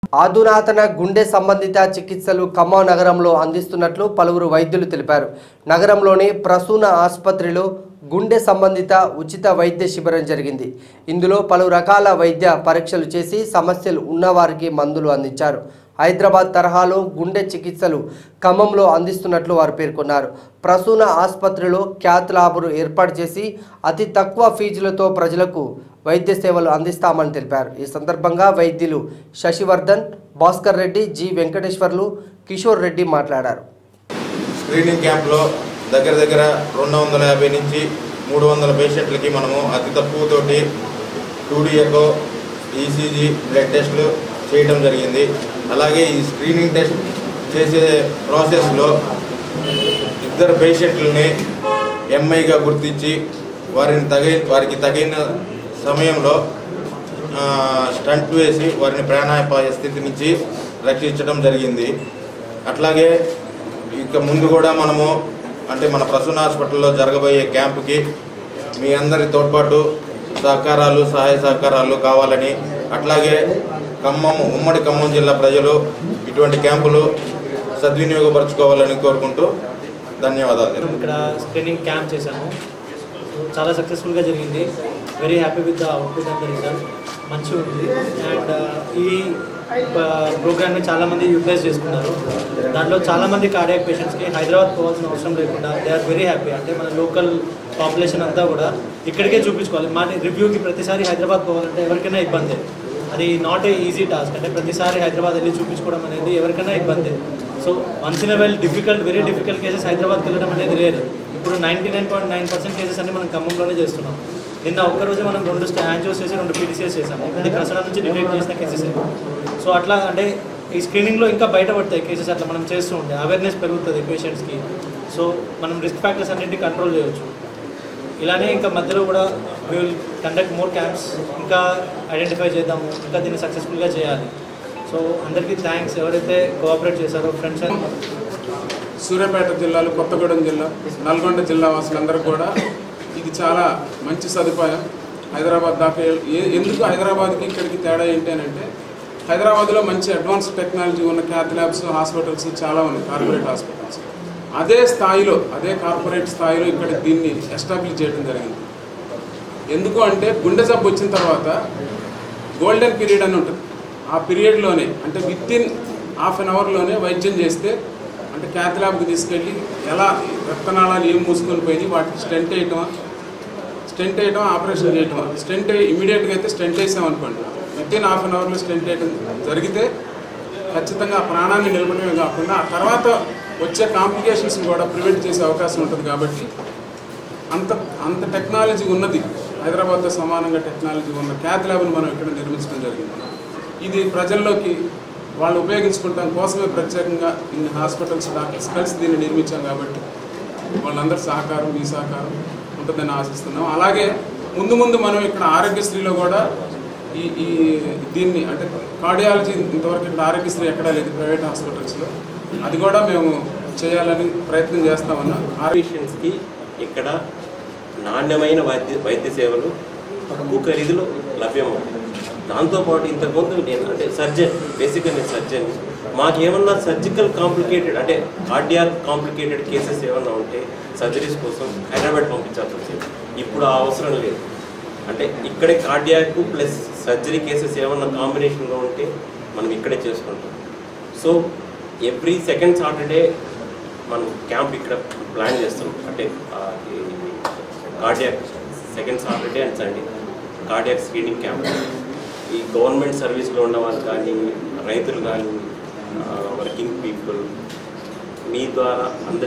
ఆధునాతన గుండె సంబంధిత చికిత్సలు ఖమ్మం నగరంలో అందిస్తున్నట్లు పలువురు వైద్యులు తెలిపారు నగరంలోని ప్రసూన ఆసుపత్రిలో గుండె సంబంధిత ఉచిత వైద్య శిబిరం జరిగింది ఇందులో పలు రకాల వైద్య పరీక్షలు చేసి సమస్యలు ఉన్నవారికి మందులు అందించారు హైదరాబాద్ తరహాలో గుండె చికిత్సలు ఖమ్మంలో అందిస్తున్నట్లు వారు పేర్కొన్నారు ప్రసూన ఆసుపత్రిలో క్యాత్ ల్యాబ్ను ఏర్పాటు చేసి అతి తక్కువ ఫీజులతో ప్రజలకు వైద్య సేవలు అందిస్తామని తెలిపారు ఈ సందర్భంగా వైద్యులు శశివర్ధన్ భాస్కర్ రెడ్డి జి వెంకటేశ్వర్లు కిషోర్ రెడ్డి మాట్లాడారు స్క్రీనింగ్ క్యాంప్లో దగ్గర దగ్గర రెండు వందల యాభై నుంచి మూడు వందల పేషెంట్లకి మనము అతి తక్కువతోటి టూడీ ఎకో ఈసీజీ బ్లడ్ టెస్ట్లు చేయడం జరిగింది అలాగే ఈ స్క్రీనింగ్ టెస్ట్ చేసే ప్రాసెస్లో ఇద్దరు పేషెంట్లని ఎంఐగా గుర్తించి వారిని తగి వారికి తగిన సమయంలో ఆ, స్టంట్ వేసి వారిని ప్రాణాపాయ స్థితి నుంచి రక్షించడం జరిగింది అట్లాగే ఇక ముందు కూడా మనము అంటే మన ప్రసూన హాస్పిటల్లో జరగబోయే క్యాంపుకి మీ అందరి తోడ్పాటు సహకారాలు సహాయ సహకారాలు కావాలని అట్లాగే ఖమ్మం ఉమ్మడి ఖమ్మం జిల్లా ప్రజలు ఇటువంటి క్యాంపులు సద్వినియోగపరచుకోవాలని కోరుకుంటూ ధన్యవాదాలు మనం ఇక్కడ స్క్రీనింగ్ క్యాంప్ చేశాము సో చాలా సక్సెస్ఫుల్గా జరిగింది very happy with the output and the result మంచిగా ఉంది అండ్ ఈ ప్రోగ్రామ్ని చాలామంది యూటిలైజ్ చేసుకున్నారు దాంట్లో చాలామంది కార్డియాక్ పేషెంట్స్కి హైదరాబాద్ పోవాల్సిన అవసరం లేకుండా దే ఆర్ వెరీ హ్యాపీ అంటే మన లోకల్ పాపులేషన్ అంతా కూడా ఇక్కడికే చూపించుకోవాలి మన రివ్యూకి ప్రతిసారి హైదరాబాద్ పోవాలంటే ఎవరికైనా ఇబ్బంది అది నాట్ ఏ ఈజీ టాస్క్ అంటే ప్రతిసారి హైదరాబాద్ వెళ్ళి చూపించుకోవడం అనేది ఎవరికైనా ఇబ్బంది so once in well difficult very difficult cases హైదరాబాద్కి వెళ్ళడం అనేది రేర్ ఇప్పుడు ninety nine point nine percent cases అన్ని మనం ఖమ్మంలోనే చేస్తున్నాం నిన్న ఒక్కరోజు మనం రెండు యాంజియోస్ చేసి రెండు పీటీసీఎస్ చేసాము అది ప్రసరణ నుంచి డిటెక్ట్ చేసిన కేసెస్ సో అట్లా అంటే ఈ స్క్రీనింగ్లో ఇంకా బయటపడతాయి కేసెస్ అట్లా మనం చేస్తూ ఉంటే అవేర్నెస్ పెరుగుతుంది పేషెంట్స్కి సో మనం రిస్క్ ఫ్యాక్టర్స్ అన్నింటినీ కంట్రోల్ చేయొచ్చు ఇలానే ఇంకా మధ్యలో కూడా విల్ కండక్ట్ మోర్ క్యాంప్స్ ఇంకా ఐడెంటిఫై చేద్దాము ఇంకా దీన్ని సక్సెస్ఫుల్గా చేయాలి సో అందరికీ థ్యాంక్స్ ఎవరైతే కోఆపరేట్ చేశారో ఫ్రెండ్స్ అండ్ సూర్యాపేట జిల్లాలో కొత్తగూడెం జిల్లా నల్గొండ జిల్లా వాసులందరూ కూడా ఇది చాలా మంచి సదుపాయం హైదరాబాద్ దాకా ఏ- ఎందుకు హైదరాబాద్కి ఇక్కడికి తేడా ఏంటి అని అంటే హైదరాబాద్లో మంచి అడ్వాన్స్ టెక్నాలజీ ఉన్న క్యాత్ ల్యాబ్స్ హాస్పిటల్స్ చాలా ఉన్నాయి కార్పొరేట్ హాస్పిటల్స్ అదే స్థాయిలో అదే కార్పొరేట్ స్థాయిలో ఇక్కడ దీన్ని ఎస్టాబ్లిష్ చేయడం జరిగింది ఎందుకు అంటే గుండె జబ్బు వచ్చిన తర్వాత గోల్డెన్ పీరియడ్ అని ఉంటుంది ఆ పీరియడ్లోనే అంటే విత్ ఇన్ హాఫ్ అన్ అవర్లోనే వైద్యం చేస్తే అంటే క్యాత్ ల్యాబ్కి తీసుకెళ్ళి ఎలా రక్తనాళాలు ఏం మూసుకొని పోయి వాటికి స్టెంట్ వేయటమా స్టెంట్ వేయటం ఆపరేషన్ చేయటం స్టెంట్ ఇమీడియట్గా అయితే స్టెంట్ వేసాం అనుకోండి విత్ ఇన్ హాఫ్ అన్ అవర్లో స్టెంట్ వేయటం జరిగితే ఖచ్చితంగా ఆ ప్రాణాన్ని నిలబడమే కాకుండా ఆ తర్వాత వచ్చే కాంప్లికేషన్స్ కూడా ప్రివెంట్ చేసే అవకాశం ఉంటుంది కాబట్టి అంత అంత టెక్నాలజీ ఉన్నది హైదరాబాద్తో సమానంగా టెక్నాలజీ ఉన్న క్యాత్ ల్యాబ్ని మనం ఇక్కడ నిర్మించడం జరిగింది ఇది ప్రజల్లోకి వాళ్ళు ఉపయోగించుకుంటాం కోసమే ప్రత్యేకంగా ఇన్ని హాస్పిటల్స్ డాక్టర్స్ కలిసి దీన్ని నిర్మించాం కాబట్టి వాళ్ళందరి సహకారం మీ సహకారం ఉంటుందని ఆశిస్తున్నాం అలాగే ముందు ముందు మనం ఇక్కడ ఆరోగ్యశ్రీలో కూడా ఈ ఈ దీన్ని అంటే కార్డియాలజీ ఇంతవరకు ఇక్కడ ఆరోగ్యశ్రీ ఎక్కడా లేదు ప్రైవేట్ హాస్పిటల్స్లో అది కూడా మేము చేయాలని ప్రయత్నం చేస్తామన్నా ఆరోగ్య పేషెంట్స్కి ఇక్కడ నాణ్యమైన వైద్య వైద్య సేవలు తక్కువ ఖరీదులో లభ్యమవుతాయి దాంతోపాటు ఇంతకుముందు నేను అంటే సర్జన్ బేసిక్గా నేను సర్జన్ మాకు ఏమన్నా సర్జికల్ కాంప్లికేటెడ్ అంటే కార్డియాక్ కాంప్లికేటెడ్ కేసెస్ ఏమన్నా ఉంటే సర్జరీస్ కోసం హైదరాబాద్ పంపించాల్సి వచ్చేది ఇప్పుడు ఆ అవసరం లేదు అంటే ఇక్కడే కార్డియాక్ ప్లస్ సర్జరీ కేసెస్ ఏమన్నా కాంబినేషన్లో ఉంటే మనం ఇక్కడే చేసుకుంటాం సో ఎవ్రీ సెకండ్ సాటర్డే మనం క్యాంప్ ఇక్కడ ప్లాన్ చేస్తాం అంటే cardiac second Saturday and Sunday cardiac screening camp ఈ గవర్నమెంట్ సర్వీస్లో ఉన్న వాళ్ళు కానీ రైతులు కానీ వర్కింగ్ పీపుల్ మీ ద్వారా అందరి